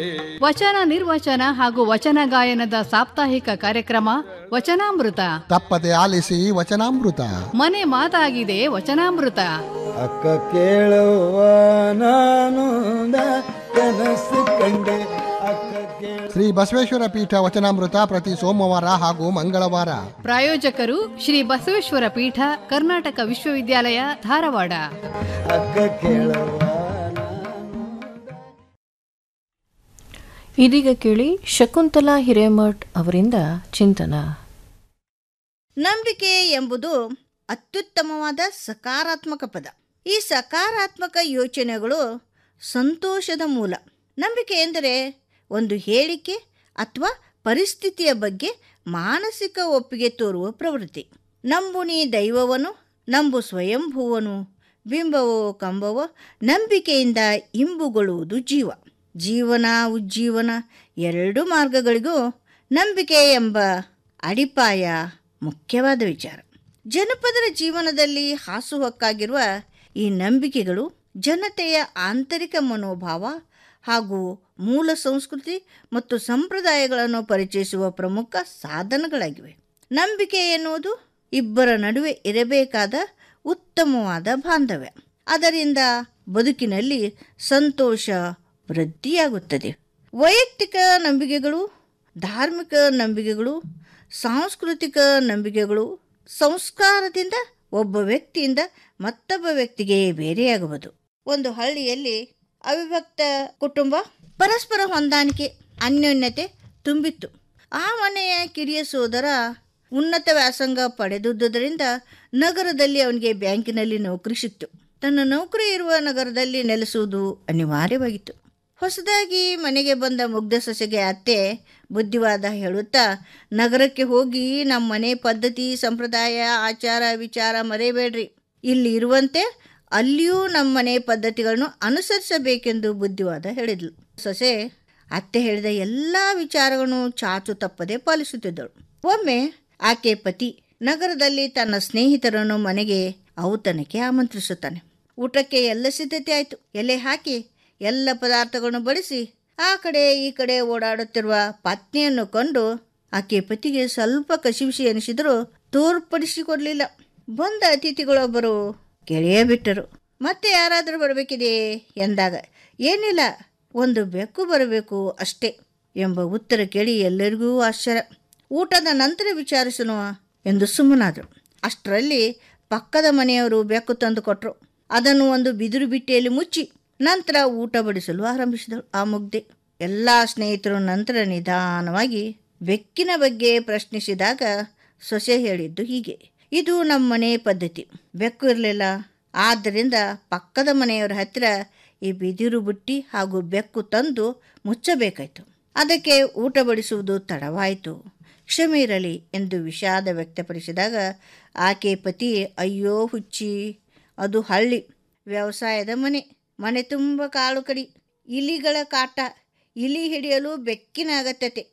ವಚನ ನಿರ್ವಚನ ಹಾಗೂ ವಚನ ಗಾಯನದ ಸಾಪ್ತಾಹಿಕ ಕಾರ್ಯಕ್ರಮ ವಚನಾಮೃತ ತಪ್ಪದೆ ಆಲಿಸಿ ವಚನಾಮೃತ ಮನೆ ಮಾತಾಗಿದೆ ವಚನಾಮೃತ ಅಕ್ಕ ಕೇಳುವ ನಾನು ಕನಸು ಕಂಡೆ ಅಕ್ಕ ಕೇಳ ಶ್ರೀ ಬಸವೇಶ್ವರ ಪೀಠ ವಚನಾಮೃತ ಪ್ರತಿ ಸೋಮವಾರ ಹಾಗೂ ಮಂಗಳವಾರ ಪ್ರಾಯೋಜಕರು ಶ್ರೀ ಬಸವೇಶ್ವರ ಪೀಠ ಕರ್ನಾಟಕ ವಿಶ್ವವಿದ್ಯಾಲಯ ಧಾರವಾಡ ಅಕ್ಕ ಕೇಳುವ ಇದೀಗ ಕೇಳಿ ಶಕುಂತಲಾ ಹಿರೇಮಠ್ ಅವರಿಂದ ಚಿಂತನ ನಂಬಿಕೆ ಎಂಬುದು ಅತ್ಯುತ್ತಮವಾದ ಸಕಾರಾತ್ಮಕ ಪದ ಈ ಸಕಾರಾತ್ಮಕ ಯೋಚನೆಗಳು ಸಂತೋಷದ ಮೂಲ ನಂಬಿಕೆ ಎಂದರೆ ಒಂದು ಹೇಳಿಕೆ ಅಥವಾ ಪರಿಸ್ಥಿತಿಯ ಬಗ್ಗೆ ಮಾನಸಿಕ ಒಪ್ಪಿಗೆ ತೋರುವ ಪ್ರವೃತ್ತಿ ನಂಬು ನೀ ದೈವವನು ನಂಬು ಸ್ವಯಂಭುವನು ಬಿಂಬವೋ ಕಂಬವೋ ನಂಬಿಕೆಯಿಂದ ಇಂಬುಗೊಳ್ಳುವುದು ಜೀವ ಜೀವನ ಉಜ್ಜೀವನ ಎರಡು ಮಾರ್ಗಗಳಿಗೂ ನಂಬಿಕೆ ಎಂಬ ಅಡಿಪಾಯ ಮುಖ್ಯವಾದ ವಿಚಾರ ಜನಪದರ ಜೀವನದಲ್ಲಿ ಹಾಸುಹೊಕ್ಕಾಗಿರುವ ಈ ನಂಬಿಕೆಗಳು ಜನತೆಯ ಆಂತರಿಕ ಮನೋಭಾವ ಹಾಗೂ ಮೂಲ ಸಂಸ್ಕೃತಿ ಮತ್ತು ಸಂಪ್ರದಾಯಗಳನ್ನು ಪರಿಚಯಿಸುವ ಪ್ರಮುಖ ಸಾಧನಗಳಾಗಿವೆ ನಂಬಿಕೆ ಎನ್ನುವುದು ಇಬ್ಬರ ನಡುವೆ ಇರಬೇಕಾದ ಉತ್ತಮವಾದ ಬಾಂಧವ್ಯ ಅದರಿಂದ ಬದುಕಿನಲ್ಲಿ ಸಂತೋಷ ವೃದ್ಧಿಯಾಗುತ್ತದೆ ವೈಯಕ್ತಿಕ ನಂಬಿಕೆಗಳು ಧಾರ್ಮಿಕ ನಂಬಿಕೆಗಳು ಸಾಂಸ್ಕೃತಿಕ ನಂಬಿಕೆಗಳು ಸಂಸ್ಕಾರದಿಂದ ಒಬ್ಬ ವ್ಯಕ್ತಿಯಿಂದ ಮತ್ತೊಬ್ಬ ವ್ಯಕ್ತಿಗೆ ಬೇರೆಯಾಗುವುದು ಒಂದು ಹಳ್ಳಿಯಲ್ಲಿ ಅವಿಭಕ್ತ ಕುಟುಂಬ ಪರಸ್ಪರ ಹೊಂದಾಣಿಕೆ ಅನ್ಯೋನ್ಯತೆ ತುಂಬಿತ್ತು ಆ ಮನೆಯ ಕಿರಿಯ ಸೋದರ ಉನ್ನತ ವ್ಯಾಸಂಗ ಪಡೆದುದರಿಂದ ನಗರದಲ್ಲಿ ಅವನಿಗೆ ಬ್ಯಾಂಕಿನಲ್ಲಿ ನೌಕರಿ ಸಿಕ್ತು ತನ್ನ ನೌಕರಿ ಇರುವ ನಗರದಲ್ಲಿ ನೆಲೆಸುವುದು ಅನಿವಾರ್ಯವಾಗಿತ್ತು ಹೊಸದಾಗಿ ಮನೆಗೆ ಬಂದ ಮುಗ್ಧ ಸೊಸೆಗೆ ಅತ್ತೆ ಬುದ್ಧಿವಾದ ಹೇಳುತ್ತಾ ನಗರಕ್ಕೆ ಹೋಗಿ ನಮ್ಮ ಮನೆ ಪದ್ಧತಿ ಸಂಪ್ರದಾಯ ಆಚಾರ ವಿಚಾರ ಮರೆಯಬೇಡ್ರಿ ಇಲ್ಲಿ ಇರುವಂತೆ ಅಲ್ಲಿಯೂ ನಮ್ಮ ಮನೆ ಪದ್ಧತಿಗಳನ್ನು ಅನುಸರಿಸಬೇಕೆಂದು ಬುದ್ಧಿವಾದ ಹೇಳಿದ್ಲು ಸೊಸೆ ಅತ್ತೆ ಹೇಳಿದ ಎಲ್ಲ ವಿಚಾರಗಳನ್ನು ಚಾಚು ತಪ್ಪದೆ ಪಾಲಿಸುತ್ತಿದ್ದಳು ಒಮ್ಮೆ ಆಕೆ ಪತಿ ನಗರದಲ್ಲಿ ತನ್ನ ಸ್ನೇಹಿತರನ್ನು ಮನೆಗೆ ಔತಣಕ್ಕೆ ಆಮಂತ್ರಿಸುತ್ತಾನೆ ಊಟಕ್ಕೆ ಎಲ್ಲ ಸಿದ್ಧತೆ ಆಯಿತು ಎಲೆ ಹಾಕಿ ಎಲ್ಲ ಪದಾರ್ಥಗಳನ್ನು ಬಡಿಸಿ ಆ ಕಡೆ ಈ ಕಡೆ ಓಡಾಡುತ್ತಿರುವ ಪತ್ನಿಯನ್ನು ಕಂಡು ಆಕೆ ಪತಿಗೆ ಸ್ವಲ್ಪ ಕಸಿವಿಸಿ ಎನಿಸಿದರೂ ತೋರ್ಪಡಿಸಿಕೊಡ್ಲಿಲ್ಲ ಬಂದ ಅತಿಥಿಗಳೊಬ್ಬರು ಕೆಳೆಯ ಬಿಟ್ಟರು ಮತ್ತೆ ಯಾರಾದರೂ ಬರಬೇಕಿದೆ ಎಂದಾಗ ಏನಿಲ್ಲ ಒಂದು ಬೆಕ್ಕು ಬರಬೇಕು ಅಷ್ಟೇ ಎಂಬ ಉತ್ತರ ಕೇಳಿ ಎಲ್ಲರಿಗೂ ಆಶ್ಚರ್ಯ ಊಟದ ನಂತರ ವಿಚಾರಿಸೋಣ ಎಂದು ಸುಮ್ಮನಾದರು ಅಷ್ಟರಲ್ಲಿ ಪಕ್ಕದ ಮನೆಯವರು ಬೆಕ್ಕು ತಂದು ಕೊಟ್ಟರು ಅದನ್ನು ಒಂದು ಬಿದಿರು ಬಿಟ್ಟೆಯಲ್ಲಿ ಮುಚ್ಚಿ ನಂತರ ಊಟ ಬಡಿಸಲು ಆರಂಭಿಸಿದಳು ಆ ಮುಗ್ಧೆ ಎಲ್ಲ ಸ್ನೇಹಿತರು ನಂತರ ನಿಧಾನವಾಗಿ ಬೆಕ್ಕಿನ ಬಗ್ಗೆ ಪ್ರಶ್ನಿಸಿದಾಗ ಸೊಸೆ ಹೇಳಿದ್ದು ಹೀಗೆ ಇದು ನಮ್ಮ ಮನೆ ಪದ್ಧತಿ ಬೆಕ್ಕು ಇರಲಿಲ್ಲ ಆದ್ದರಿಂದ ಪಕ್ಕದ ಮನೆಯವರ ಹತ್ತಿರ ಈ ಬಿದಿರು ಬುಟ್ಟಿ ಹಾಗೂ ಬೆಕ್ಕು ತಂದು ಮುಚ್ಚಬೇಕಾಯಿತು ಅದಕ್ಕೆ ಊಟ ಬಡಿಸುವುದು ತಡವಾಯಿತು ಕ್ಷಮೆ ಇರಲಿ ಎಂದು ವಿಷಾದ ವ್ಯಕ್ತಪಡಿಸಿದಾಗ ಆಕೆ ಪತಿ ಅಯ್ಯೋ ಹುಚ್ಚಿ ಅದು ಹಳ್ಳಿ ವ್ಯವಸಾಯದ ಮನೆ ಮನೆ ತುಂಬ ಕಾಳು ಕಡಿ ಇಲಿಗಳ ಕಾಟ ಇಲಿ ಹಿಡಿಯಲು ಬೆಕ್ಕಿನ ಅಗತ್ಯತೆ